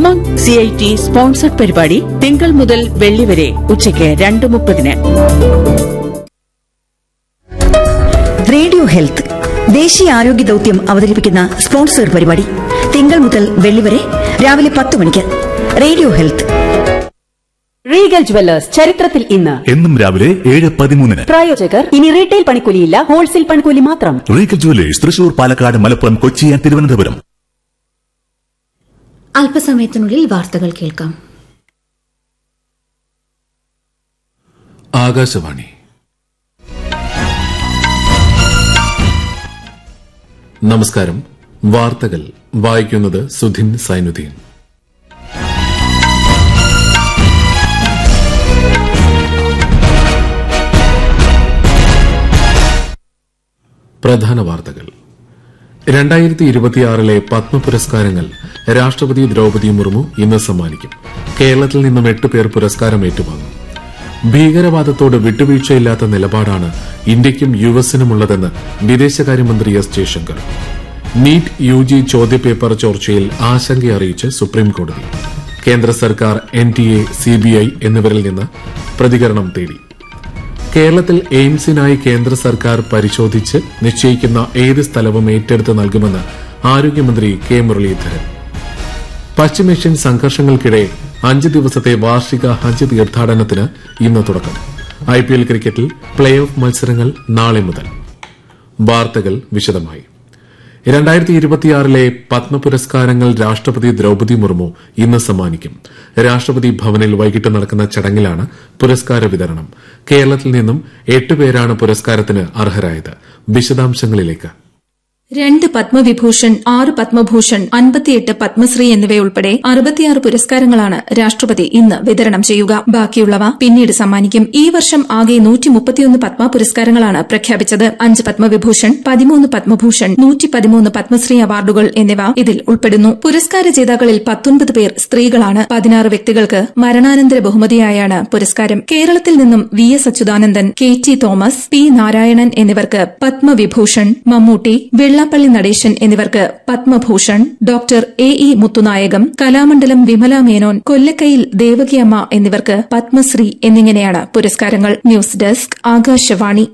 Umang C I T sponsored പരിപാടി തിങ്കൾ മുതൽ വെള്ളി വരെ ഉച്ചയ്ക്ക് രണ്ട് മുപ്പതിന് റേഡിയോ ഹെൽത്ത് ദേശീയ ആരോഗ്യ ദൌത്യം അവതരിപ്പിക്കുന്ന സ്പോൺസർ പരിപാടി തിങ്കൾ മുതൽ വെള്ളി വരെ രാവിലെ പത്ത് മണിക്ക് റേഡിയോ ഹെൽത്ത് റീഗൽ ജുവല്ലേഴ്സ് ചരിത്രത്തിൽ ഇന്ന് എന്നും രാവിലെ ഏഴ് പതിമൂന്നിന് പ്രായോജകർ ഇനി റീറ്റെയിൽ പണിക്കൂലിയില്ല ഹോൾസെയിൽ പണിക്കൂലി മാത്രം Regal Jewellers Thrissur Palakkad Malappuram Kochi and Thiruvananthapuram അല്പസമയത്തിനുള്ളിൽ വാർത്തകൾ കേൾക്കാം ആകാശവാണി നമസ്കാരം വാർത്തകൾ വായിക്കുന്നത് സുധിൻ സൈനുദ്ദീൻ പ്രധാന വാർത്തകൾ രണ്ടായിരത്തി ഇരുപത്തിയാറിലെ പത്മ പുരസ്കാരങ്ങൾ രാഷ്ട്രപതി ദ്രൌപദി മുർമു ഇന്ന് സമ്മാനിക്കും കേരളത്തിൽ നിന്നും എട്ട് പേർ പുരസ്കാരം ഏറ്റുവാങ്ങും ഭീകരവാദത്തോട് വിട്ടുവീഴ്ചയില്ലാത്ത നിലപാടാണ് ഇന്ത്യയ്ക്കും യു എസിനുമുള്ളതെന്ന് വിദേശകാര്യമന്ത്രി S Jaishankar NEET U G ചോദ്യപേപ്പർ ചോർച്ചയിൽ ആശങ്കയറിയിച്ച് സുപ്രീംകോടതി കേന്ദ്ര സർക്കാർ എൻ ടി എ സിബിഐ എന്നിവരിൽ നിന്ന് പ്രതികരണം തേടി കേരളത്തിൽ എയിംസിനായി കേന്ദ്ര സർക്കാർ പരിശോധിച്ച് നിശ്ചയിക്കുന്ന ഏത് സ്ഥലവും ഏറ്റെടുത്ത് നൽകുമെന്ന് ആരോഗ്യമന്ത്രി കെ മുരളീധരൻ പശ്ചിമേഷ്യൻ സംഘർഷങ്ങൾക്കിടെ അഞ്ച് ദിവസത്തെ വാർഷിക ഹജ്ജ് തീർത്ഥാടനത്തിന് ഇന്ന് തുടക്കം ഐപിഎൽ ക്രിക്കറ്റിൽ പ്ലേ ഓഫ് മത്സരങ്ങൾ നാളെ മുതൽ വാർത്തകൾ വിശദമായി രണ്ടായിരത്തി ഇരുപത്തിയാറിലെ പത്മ പുരസ്കാരങ്ങൾ രാഷ്ട്രപതി ദ്രൌപദി മുർമു ഇന്ന് സമ്മാനിക്കും രാഷ്ട്രപതി ഭവനിൽ വൈകിട്ട് നടക്കുന്ന ചടങ്ങിലാണ് പുരസ്കാര വിതരണം കേരളത്തിൽ നിന്നും എട്ടുപേരാണ് പുരസ്കാരത്തിന് അർഹരായത് വിശദാംശങ്ങളിലേക്ക് രണ്ട് പത്മവിഭൂഷൺ ആറ് പത്മഭൂഷൺ അൻപത്തിയെട്ട് പത്മശ്രീ എന്നിവയുൾപ്പെടെ അറുപത്തിയാറ് പുരസ്കാരങ്ങളാണ് രാഷ്ട്രപതി ഇന്ന് വിതരണം ചെയ്യുക ബാക്കിയുള്ളവ പിന്നീട് സമ്മാനിക്കും ഈ വർഷം ആകെ നൂറ്റി മുപ്പത്തിയൊന്ന് പത്മ പുരസ്കാരങ്ങളാണ് പ്രഖ്യാപിച്ചത് അഞ്ച് പത്മവിഭൂഷൺ പതിമൂന്ന് പത്മഭൂഷൺ നൂറ്റി പതിമൂന്ന് പത്മശ്രീ അവാർഡുകൾ എന്നിവ ഇതിൽ ഉൾപ്പെടുന്നു പുരസ്കാര ജേതാക്കളിൽ പത്തൊൻപത് പേർ സ്ത്രീകളാണ് പതിനാറ് വ്യക്തികൾക്ക് മരണാനന്തര ബഹുമതിയായാണ് പുരസ്കാരം കേരളത്തിൽ നിന്നും V S Achuthanandan K T Thomas P Narayanan എന്നിവർക്ക് പത്മവിഭൂഷൺ മമ്മൂട്ടി വെള്ളാപ്പള്ളി നടേശൻ എന്നിവർക്ക് Padma Bhushan doctor A E Muthunayagam Kalamandalam Vimala Menon Kollakkayil Devakiamma എന്നിവർക്ക് പത്മശ്രീ എന്നിങ്ങനെയാണ് പുരസ്കാരങ്ങൾ ന്യൂസ് ഡെസ്ക് ആകാശവാണി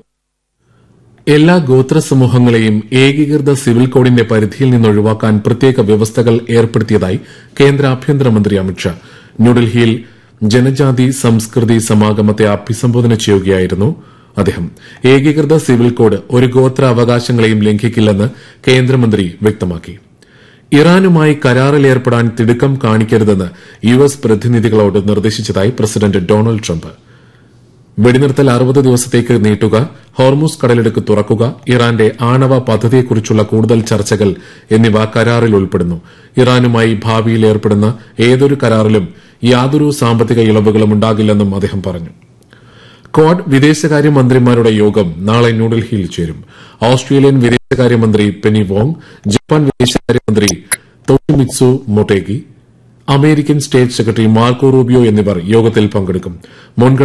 എല്ലാ ഗോത്ര സമൂഹങ്ങളെയും ഏകീകൃത സിവിൽ കോഡിന്റെ പരിധിയിൽ നിന്ന് ഒഴിവാക്കാൻ പ്രത്യേക വ്യവസ്ഥകൾ ഏർപ്പെടുത്തിയതായി കേന്ദ്ര ആഭ്യന്തരമന്ത്രി അമിത്ഷാ ന്യൂഡൽഹിയിൽ ജനജാതി സംസ്കൃതി സമാഗമത്തെ അഭിസംബോധന ചെയ്യുകയായിരുന്നു അദ്ദേഹം ഏകീകൃത സിവിൽ കോഡ് ഒരു ഗോത്ര അവകാശങ്ങളെയും ലംഘിക്കില്ലെന്ന് കേന്ദ്രമന്ത്രി വ്യക്തമാക്കി ഇറാനുമായി കരാറിലേർപ്പെടാൻ തിടുക്കം കാണിക്കരുതെന്ന് യു എസ് പ്രതിനിധികളോട് നിർദ്ദേശിച്ചതായി പ്രസിഡന്റ് ഡൊണാൾഡ് ട്രംപ് വെടിനിർത്തൽ അറുപത് ദിവസത്തേക്ക് നീട്ടുക ഹോർമൂസ് കടലിടുക്ക് തുറക്കുക ഇറാന്റെ ആണവ പദ്ധതിയെക്കുറിച്ചുള്ള കൂടുതൽ ചർച്ചകൾ എന്നിവ കരാറിൽ ഉൾപ്പെടുന്നു ഇറാനുമായി ഭാവിയിൽ ഏർപ്പെടുന്ന ഏതൊരു കരാറിലും യാതൊരു സാമ്പത്തിക ഇളവുകളും ഉണ്ടാകില്ലെന്നും അദ്ദേഹം പറഞ്ഞു ക്വാഡ് വിദേശകാര്യമന്ത്രിമാരുടെ യോഗം നാളെ ന്യൂഡൽഹിയിൽ ചേരും ഓസ്ട്രേലിയൻ വിദേശകാര്യമന്ത്രി പെനി വോങ് ജപ്പാൻ വിദേശകാര്യമന്ത്രി Toshimitsu Motegi American state secretary Marco Rubio എന്നിവർ യോഗത്തിൽ പങ്കെടുക്കും മുൻഗണന